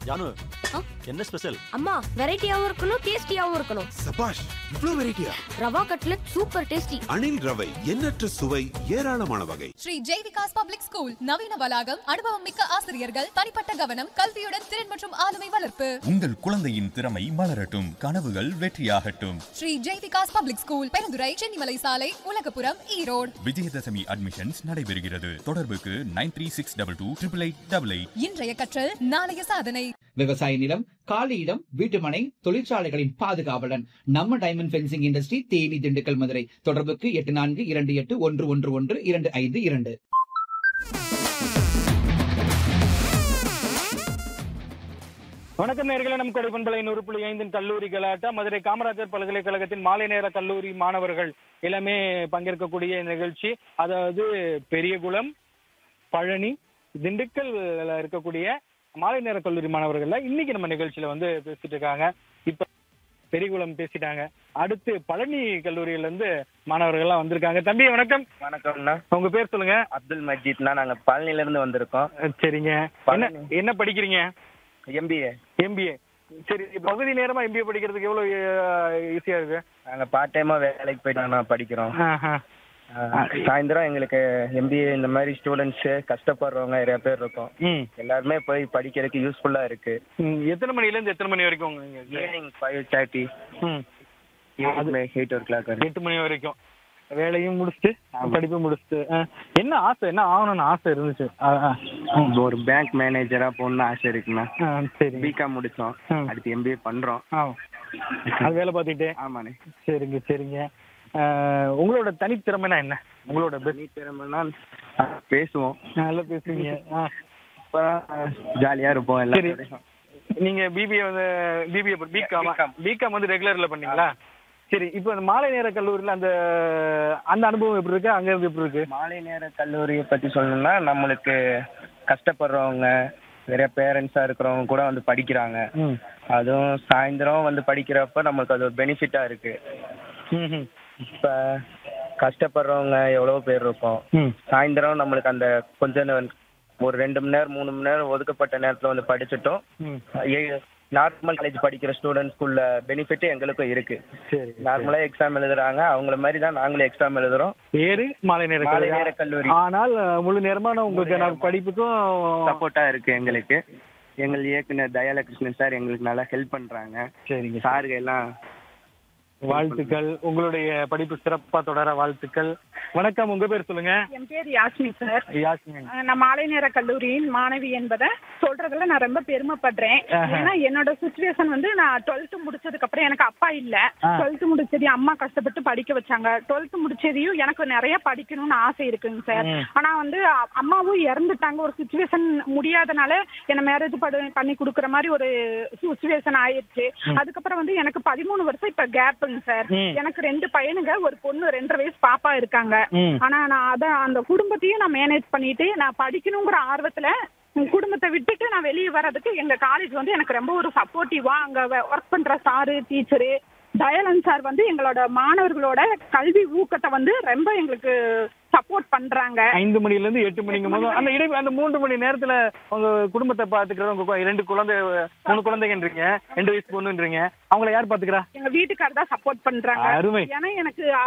ஜானு ஆ? என்ன ஸ்பெஷல் அம்மா வெரைட்டியாவும் இருக்கணும் டேஸ்டியாவும் இருக்கணும் சபாஷ் இவ்ளோ வெரைட்டியா rava cutlet super tasty Anil ரவை எண்ணற்ற சுவை ஏராளமான வகை ஸ்ரீ ஜெய்விகாஸ் பப்ளிக் ஸ்கூல் நவீன வளாகம் அனுபவம் மிக்க ஆசிரியர்கள் தனிப்பட்ட கவனம் கல்வியுடன் திறன் மற்றும் ஆளுமை வளர்ப்பு உங்கள் குழந்தையின் திறமை மலரட்டும் கனவுகள் வெற்றியாகட்டும் ஸ்ரீ ஜெய்விகாஸ் பப்ளிக் ஸ்கூல் பெருந்துறை சென்னிமலை சாலை உலகபுரம் ஈரோடு விஜயதசமி அட்மிஷன்ஸ் நடைபெறுகிறது தொடர்புக்கு nine three six double two triple eight double eight இன்றைய கற்றல் நாளைய சாதனை விவசாய நிலம் காலி இடம் வீட்டுமனை தொழிற்சாலைகளின் பாதுகாவலன் நம்ம diamond fencing industry Theni Dindigul Madurai தொடர்புக்கு எட்டு நான்கு இரண்டு எட்டு ஒன்று ஒன்று ஒன்று இரண்டு ஐந்து இரண்டு வணக்கம் நேர்களை நம் கொடை பண்பலை நூறு புள்ளி ஐந்தின் கல்லூரி கலாட்டா மதுரை காமராஜர் பல்கலைக்கழகத்தின் மாலை நேர கல்லூரி மாணவர்கள் எல்லாமே பங்கேற்கக்கூடிய இந்த நிகழ்ச்சி அதாவது பெரியகுளம் பழனி திண்டுக்கல்ல இருக்கக்கூடிய மாலை நேர கல்லூரி மாணவர்கள்ல இன்னைக்கு நம்ம நிகழ்ச்சியில வந்து பேசிட்டு இருக்காங்க இப்ப பெரியகுளம் பேசிட்டாங்க அடுத்து பழனி கல்லூரியில இருந்து மாணவர்கள்லாம் வந்திருக்காங்க தம்பி வணக்கம் வணக்கம்ண்ணா உங்க பேர் சொல்லுங்க அப்துல் மஜீத்ண்ணா நாங்க பழனில இருந்து வந்திருக்கோம் அஹ் சரிங்க என்ன என்ன படிக்கிறீங்க எம்பிஏ எம்பிஏ சரி பகுதி நேரமா எம்பிஏ படிக்கிறதுக்கு எவ்வளவு ஈஸியா இருக்கு நாங்க பார்ட் டைமா வேலைக்கு போயிட்டு நான் படிக்கிறோம் ஆஹா. அஹ், சாயந்தரம் எங்களுக்கு எம்பிஏ இந்த மாதிரி ஸ்டூடெண்ட்ஸ் கஷ்டப்படுறவங்க நிறைய பேர் இருக்கோம் ம். எல்லாருமே போய் படிக்கிறதுக்கு யூஸ்ஃபுல்லா இருக்கு ம், எத்தனை மணில இருந்து எத்தனை மணி வரைக்கும் உங்க இங்க? ஈவினிங் ஃபைவ் தேர்ட்டி ம். எயிட் ஓ கிளாக் வரைக்கும் எட்டு மணி வரைக்கும் வேலையும் முடிச்சுட்டு படிப்பும் முடிச்சுட்டு ஆ. என்ன ஆசை என்ன ஆகணும்னு ஆசை இருந்துச்சு ஆ, ஆ. ஒரு பேங்க் மேனேஜரா போகணும்னு ஆசை இருக்குண்ணா ஆ, சரி பிகாம் முடிச்சோம் ம். அடுத்து எம்பிஏ பண்றோம் ஆ. அது வேலை பார்த்துக்கிட்டே ஆமாண்ணே சரிங்க சரிங்க ஆ, உங்களோட தனித்திறமைனா என்ன உங்களோட பெஸ்ட் நீ திறமைனா பேசுவோம் நல்லா பேசுவீங்க ஆ. ஜாலியா இருப்போம் சரி எல்லாம் நீங்க பிபிஏ வந்து பிபிஏ பிகாம் BCom. பிகாம் வந்து ரெகுலர்ல பண்ணீங்களா சரி இப்போ அந்த மாலை நேர கல்லூரியில அந்த அந்த அனுபவம் எப்படி இருக்கு அங்க இருந்து எப்படி இருக்கு மாலை நேர கல்லூரியை பத்தி சொல்லணும்னா நம்மளுக்கு கஷ்டப்படுறவங்க நிறைய பேரண்ட்ஸா இருக்கிறவங்க கூட வந்து படிக்கிறாங்க ம். அதுவும் சாயந்தரம் வந்து படிக்கிறப்ப நம்மளுக்கு அது ஒரு பெனிஃபிட்டா இருக்கு ம்ஹும். இப்ப கஷ்டப்படுறவங்க எவ்வளவு பேர் இருக்கோம் ம். சாயந்தரம் நம்மளுக்கு அந்த கொஞ்ச நேரம் ஒரு ரெண்டு மணி நேரம் மூணு மணி நேரம் ஒதுக்கப்பட்ட நேரத்துல வந்து படிச்சுட்டோம் ம். நார்மல் காலேஜ் படிக்கிற ஸ்டூடெண்ட்ஸ்க்குள்ள பெனிஃபிட் எங்களுக்கும் இருக்கு சரி நார்மலா எக்ஸாம் எழுதுறாங்க அவங்கள மாதிரி தான் நாங்களும் எக்ஸாம் எழுதுறோம் பேரு மாலை நேர மாலை கல்லூரி. நேர கல்லூரி ஆனால் முழு நேரமான உங்களுக்கு நான் படிப்புக்கும் சப்போர்ட்டா இருக்கு எங்களுக்கு எங்கள் இயக்குனர் தயால கிருஷ்ணன் சார் எங்களுக்கு நல்லா ஹெல்ப் பண்றாங்க சரிங்க சாருங்க எல்லாம் வாழ்த்துக்கள் உங்களுடைய படிப்பு சிறப்பா தொடர வாழ்த்துக்கள் வணக்கம் உங்க பேர் சொல்லுங்க என் பேர் யாஸ்மி சார் யாஸ்மின் அஹ் நான் மாலை நேர கல்லூரியின் மாணவி என்பதை சொல்றதுல நான் ரொம்ப பெருமைப்படுறேன் ஆஹா. ஏன்னா என்னோட சுச்சுவேஷன் வந்து நான் டுவெல்த் முடிச்சதுக்கு அப்புறம் எனக்கு அப்பா இல்ல ஆ. டுவெல்த் முடிச்சதையும் அம்மா கஷ்டப்பட்டு படிக்க வச்சாங்க டுவெல்த் முடிச்சதையும் எனக்கு நிறைய படிக்கணும்னு ஆசை இருக்குங்க சார் ம். ஆனா வந்து அ- அம்மாவும் இறந்துட்டாங்க ஒரு சுச்சுவேஷன் முடியாதனால என்ன மேரேஜ் பண்ணி கொடுக்குற மாதிரி ஒரு சுச்சுவேஷன் ஆயிருச்சு அதுக்கப்புறம் வந்து எனக்கு பதிமூணு வருஷம் இப்ப கேப்புங்க சார் ம். எனக்கு ரெண்டு பையனுங்க ஒரு பொண்ணு ரெண்டரை வயசு பாப்பா இருக்காங்க ம். ஆனா நான் அத அந்த குடும்பத்தையும் நான் மேனேஜ் பண்ணிட்டு நான் படிக்கணுங்கிற ஆர்வத்துல உம் குடும்பத்தை விட்டுட்டு நான் வெளியே வர்றதுக்கு எங்க காலேஜ் வந்து எனக்கு ரொம்ப ஒரு சப்போர்ட்டிவா அங்க ஒர்க் பண்ற சாரு டீச்சரு தயானந்த் சார் வந்து எங்களோட மாணவர்களோட கல்வி ஊக்கத்தை வந்து ரொம்ப எங்களுக்கு சப்போர்ட் பண்றாங்க ஐந்து மணில இருந்து எட்டு மணிக்கும் போது அந்த இடை அந்த மூன்று மணி நேரத்துல உங்க குடும்பத்தை பாத்துக்கிறவங்க கு- ரெண்டு குழந்தை மூணு குழந்தைங்கன்றீங்க ரெண்டு வயசு பொண்ணுன்றீங்க அவங்கள யார் பாத்துக்கிறா எங்க வீட்டுக்காரர் தான் சப்போர்ட் பண்றாங்க அருமை. ஏன்னா எனக்கு